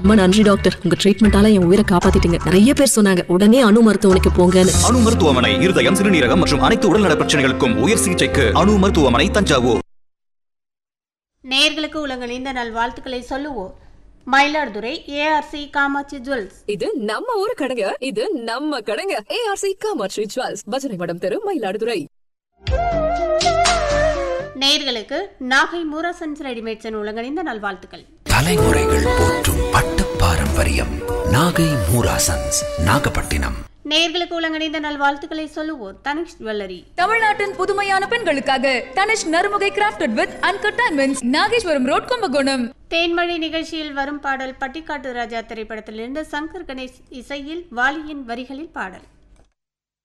ரொம்ப நன்றி டாக்டர் உங்க ட்ரீட்மெண்டால என் உயிரை காப்பாத்திட்டீங்க நிறைய பேர் சொன்னாங்க உடனே அணு மருத்துவமனைக்கு போங்கன்னு அணு மருத்துவமனை இருதயம் சிறுநீரகம் மற்றும் அனைத்து உடல்நல பிரச்சனைகளுக்கும் உயர் சிகிச்சைக்கு அணு மருத்துவமனை தஞ்சாவூர் நேர்களுக்கு உலகணிந்த நல்வாழ்த்துக்களை சொல்லுவோம் மயிலாடுதுறை ஏஆர்சி காமாட்சி ஜுவல்ஸ் இது நம்ம ஊரு கடைங்க இது நம்ம கடைங்க ஏஆர்சி காமாட்சி ஜுவல்ஸ் பஜனை மடம் தெரு மயிலாடுதுறை நேர்களுக்கு நாகை மூராசன்ஸ் ரெடிமேட்ஸின் உலகணிந்த நல்வாழ்த்துக்கள் தலைமுறைகள் போற்றும் பட்டு பாரம்பரியம் நாகை மூராசன்ஸ் நாகப்பட்டினம் நேர்களுக்கு உலகணிந்த நல்வாழ்த்துக்களை சொல்லுவோம் தனிஷ் ஜுவல்லரி தமிழ்நாட்டின் புதுமையான பெண்களுக்காக Tanishq Narumugai crafted with uncut diamonds Nageswaram road Kumbakonam தேன்மழை நிகழ்ச்சியில் வரும் பாடல் பட்டிக்காட்டு ராஜா திரைப்படத்திலிருந்து சங்கர் கணேஷ் இசையில் வாலியின் வரிகளில் பாடல்